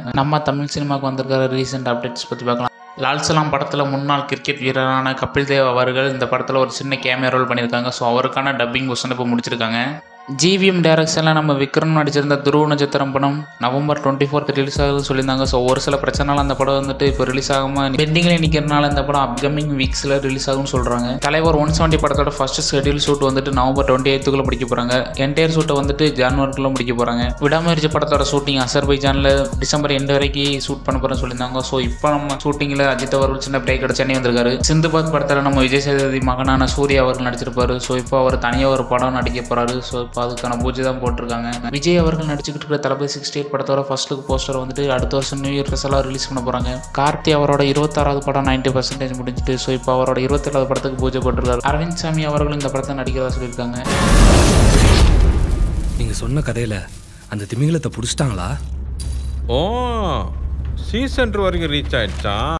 நம்ம தமிழ் சினிமாவுக்கு வந்திருக்கிற ரீசெண்ட் அப்டேட்ஸ் பற்றி பார்க்கலாம் லால்சலாம் படத்தில் முன்னாள் கிரிக்கெட் வீரரான கபில் தேவ் அவர்கள் இந்த படத்தில் ஒரு சின்ன கேமியா ரோல் பண்ணியிருக்காங்க ஸோ அவருக்கான டப்பிங் கொஸ்டின் இப்போ முடிச்சிருக்காங்க ஜிவிஎம் டைரக்ஷனில் நம்ம விக்ரம் நடிச்சிருந்த துருவ நட்சத்திரம் படம் நவம்பர் டுவெண்ட்டி ஃபோர்த் ரிலீஸ் ஆகுதுன்னு சொல்லியிருந்தாங்க ஸோ ஒரு சில பிரச்சனைனால அந்த படம் வந்துட்டு இப்போ ரிலீஸ் ஆகாமல் பெண்டிங்கில் நிற்கிறனால இந்த படம் அப்கமிங் வீக்ஸில் ரிலீஸ் ஆகும்னு சொல்கிறாங்க தலைவர் ஒன் செவன்ட்டி படத்தோட ஃபர்ஸ்ட் ஷெட்யூல் ஷூட் வந்துட்டு நவம்பர் டுவெண்ட்டி எய்த்துக்குள்ளே முடிக்க போகிறாங்க என்டையர் ஷூட்டை வந்துட்டு ஜான்வரிக்குள்ளே முடிக்க போகிறாங்க விடாமுயற்சி படத்தோட ஷூட்டிங் அசர்பைஜானில் டிசம்பர் எண்டு வரைக்கும் ஷூட் பண்ண போகிறேன்னு சொல்லியிருந்தாங்க ஸோ இப்போ நம்ம ஷூட்டிங்கில் அஜித் அவர்கள் சின்ன பிரேக் எடுத்து சென்னை வந்திருக்காரு சிந்துபாத் படத்தில் நம்ம விஜய் சேதுபதி மகனான சூர்யா அவர்கள் நடிச்சிருப்பாரு ஸோ இப்போ அவர் தனியாக ஒரு படம் நடிக்க போகிறாரு ஸோ இப்போ அதுக்கான பூஜை தான் போட்டிருக்காங்க விஜய் அவர்கள் நடிச்சுக்கிட்டு இருக்கிற தளபதி சிக்ஸ்டி எயிட் படத்தோட ஃபர்ஸ்ட் லுக் போஸ்டர் வந்துட்டு அடுத்த வருஷம் நியூ இயர் ஸ்பெஷலாக ரிலீஸ் பண்ண போகிறாங்க கார்த்தி அவரோட இருபத்தாறாவது படம் நைன்டி பர்சன்டேஜ் முடிஞ்சிட்டு ஸோ இப்போ அவரோட இருபத்தேழாவது படத்துக்கு பூஜை போட்டிருக்காரு அரவிந்த் சாமி அவர்களும் இந்த படத்தை நடிக்கிறதா சொல்லியிருக்காங்க நீங்க சொன்ன கதையில அந்த திமிங்கலத்தை புடிச்சிட்டாங்களா ஓ சீசன் வரைக்கும் ரீச் ஆயிடுச்சா